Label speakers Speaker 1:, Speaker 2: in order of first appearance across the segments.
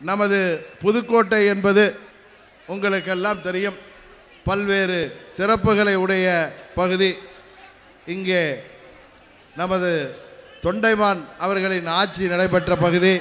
Speaker 1: நமது புதுக்கோட்டை என்பது உங்களுக்கெல்லாம் தெரியும் பல்வேறு சிறப்புகளை உடைய பகுதி இங்கே நமது தொண்டைமான் அவர்களின் ஆட்சி நடைபெற்ற பகுதி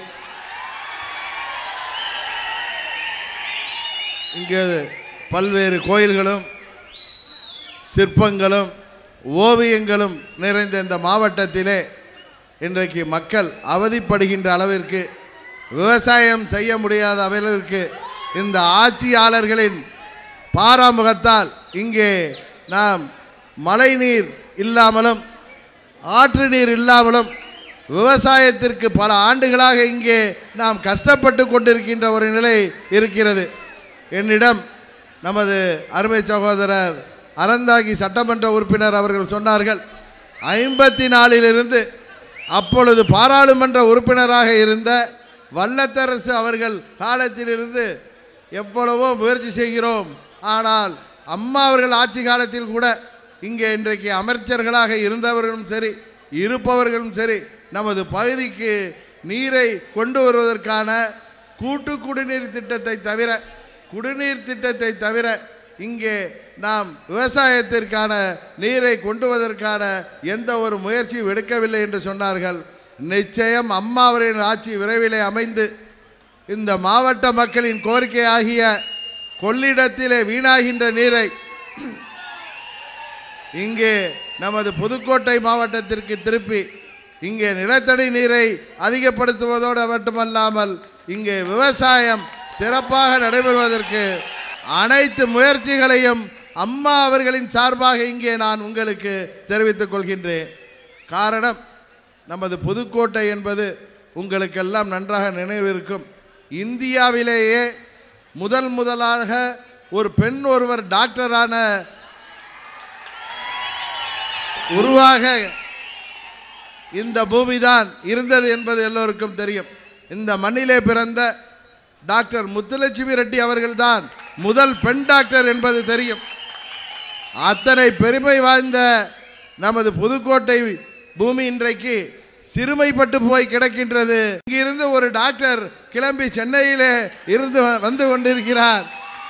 Speaker 1: இங்கே பல்வேறு கோயில்களும் சிற்பங்களும் ஓவியங்களும் நிறைந்த இந்த மாவட்டத்திலே இன்றைக்கு மக்கள் அவதிப்படுகின்ற அளவிற்கு விவசாயம் செய்ய முடியாத அளவிற்கு இந்த ஆட்சியாளர்களின் பாராமுகத்தால் இங்கே நாம் மழைநீர் இல்லாமலும் ஆற்று நீர் இல்லாமலும் விவசாயத்திற்கு பல ஆண்டுகளாக இங்கே நாம் கஷ்டப்பட்டு கொண்டிருக்கின்ற ஒரு நிலை இருக்கிறது என்னிடம் நமது அருமை சகோதரர் அறந்தாகி சட்டமன்ற உறுப்பினர் அவர்கள் சொன்னார்கள் ஐம்பத்தி நாலிலிருந்து அப்பொழுது பாராளுமன்ற உறுப்பினராக இருந்த வல்லத்தரசு அவர்கள் காலத்திலிருந்து எவ்வளவோ முயற்சி செய்கிறோம் ஆனால் அம்மா அவர்கள் ஆட்சி காலத்தில் கூட இங்கே இன்றைக்கு அமைச்சர்களாக இருந்தவர்களும் சரி இருப்பவர்களும் சரி நமது பகுதிக்கு நீரை கொண்டு வருவதற்கான கூட்டு குடிநீர் திட்டத்தை தவிர குடிநீர் திட்டத்தை தவிர இங்கே நாம் விவசாயத்திற்கான நீரை கொண்டு வருவதற்கான எந்த ஒரு முயற்சியும் எடுக்கவில்லை என்று சொன்னார்கள் நிச்சயம் அம்மா அவரின் ஆட்சி விரைவிலே அமைந்து இந்த மாவட்ட மக்களின் கோரிக்கை ஆகிய கொள்ளிடத்திலே வீணாகின்ற நீரை இங்கே நமது புதுக்கோட்டை மாவட்டத்திற்கு திருப்பி இங்கே நிலத்தடி நீரை அதிகப்படுத்துவதோடு மட்டுமல்லாமல் இங்கே விவசாயம் சிறப்பாக நடைபெறுவதற்கு அனைத்து முயற்சிகளையும் அம்மா அவர்களின் சார்பாக இங்கே நான் உங்களுக்கு தெரிவித்துக் கொள்கின்றேன் காரணம் நமது புதுக்கோட்டை என்பது உங்களுக்கெல்லாம் நன்றாக நினைவிருக்கும் இந்தியாவிலேயே முதல் முதலாக ஒரு பெண் ஒருவர் டாக்டரான உருவாக இந்த பூமிதான் இருந்தது என்பது எல்லோருக்கும் தெரியும் இந்த மண்ணிலே பிறந்த டாக்டர் முத்துலட்சுமி ரெட்டி அவர்கள்தான் முதல் பெண் டாக்டர் என்பது தெரியும் அத்தனை பெருமை வாய்ந்த நமது புதுக்கோட்டை பூமி இன்றைக்கு சிறுமைப்பட்டு போய் கிடக்கின்றது இங்கிருந்து ஒரு டாக்டர் கிளம்பி சென்னையிலே இருந்து வ- வந்து கொண்டிருக்கிறார்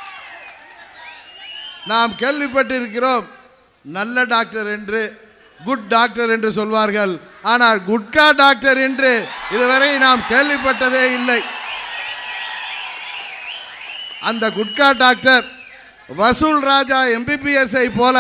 Speaker 1: நாம் கேள்விப்பட்டிருக்கிறோம் நல்ல டாக்டர் என்று குட் டாக்டர் என்று சொல்வார்கள் ஆனால் குட்கா டாக்டர் என்று இதுவரை நாம் கேள்விப்பட்டதே இல்லை அந்த குட்கா டாக்டர் வசூல் ராஜா எம்பிபிஎஸ்ஐ போல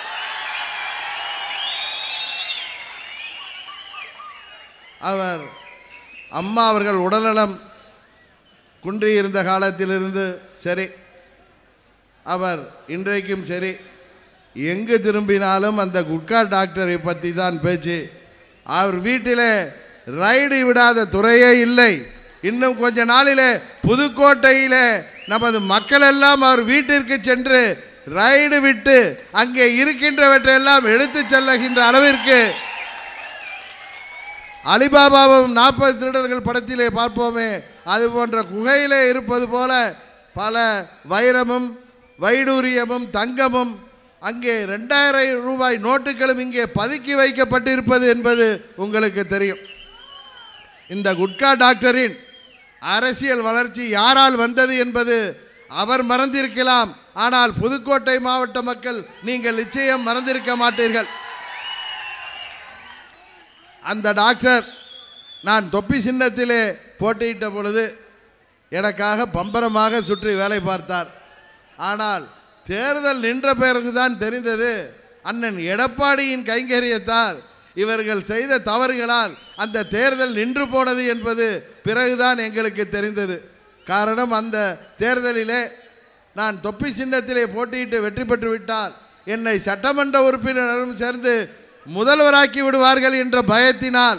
Speaker 1: அவர் அம்மா அவர்கள் உடல்நலம் குன்றியிருந்த காலத்திலிருந்து சரி அவர் இன்றைக்கும் சரி எங்கு திரும்பினாலும் அந்த குட்கா டாக்டரை பற்றி தான் பேச்சு அவர் வீட்டிலே ரைடு விடாத துறையே இல்லை இன்னும் கொஞ்ச நாளிலே புதுக்கோட்டையிலே நமது மக்கள் எல்லாம் அவர் வீட்டிற்கு சென்று ரைடு விட்டு அங்கே இருக்கின்றவற்றையெல்லாம் எடுத்து செல்லுகின்ற அளவிற்கு அலிபாபாவும் நாற்பது திருடர்கள் படத்திலே பார்ப்போமே அது போன்ற குகையிலே இருப்பது போல பல வைரமும் வைடூரியமும் தங்கமும் அங்கே ரெண்டாயிரம் ரூபாய் நோட்டுகளும் இங்கே பதுக்கி வைக்கப்பட்டிருப்பது என்பது உங்களுக்கு தெரியும் இந்த குட்கா டாக்டரின் அரசியல் வளர்ச்சி யாரால் வந்தது என்பது அவர் மறந்திருக்கலாம் ஆனால் புதுக்கோட்டை மாவட்ட மக்கள் நீங்கள் நிச்சயம் மறந்திருக்க மாட்டீர்கள் அந்த டாக்டர் நான் தொப்பி சின்னத்திலே போட்டியிட்ட பொழுது எனக்காக பம்பரமாக சுற்றி வேலை பார்த்தார் ஆனால் தேர்தல் நின்ற பிறகு தான் தெரிந்தது அண்ணன் எடப்பாடியின் கைங்கரியத்தால் இவர்கள் செய்த தவறுகளால் அந்த தேர்தல் நின்று போனது என்பது பிறகுதான் எங்களுக்கு தெரிந்தது காரணம் அந்த தேர்தலிலே நான் தொப்பி சின்னத்திலே போட்டியிட்டு வெற்றி பெற்று விட்டால் என்னை சட்டமன்ற உறுப்பினரும் சேர்ந்து முதல்வராக்கி விடுவார்கள் என்ற பயத்தினால்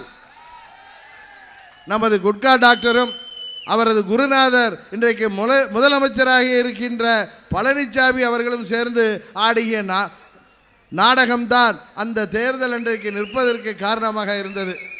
Speaker 1: நமது குட்கா டாக்டரும் அவரது குருநாதர் இன்றைக்கு முல முதலமைச்சராக இருக்கின்ற பழனிசாமி அவர்களும் சேர்ந்து ஆடிய நா நாடகம்தான் அந்த தேர்தல் இன்றைக்கு நிற்பதற்கு காரணமாக இருந்தது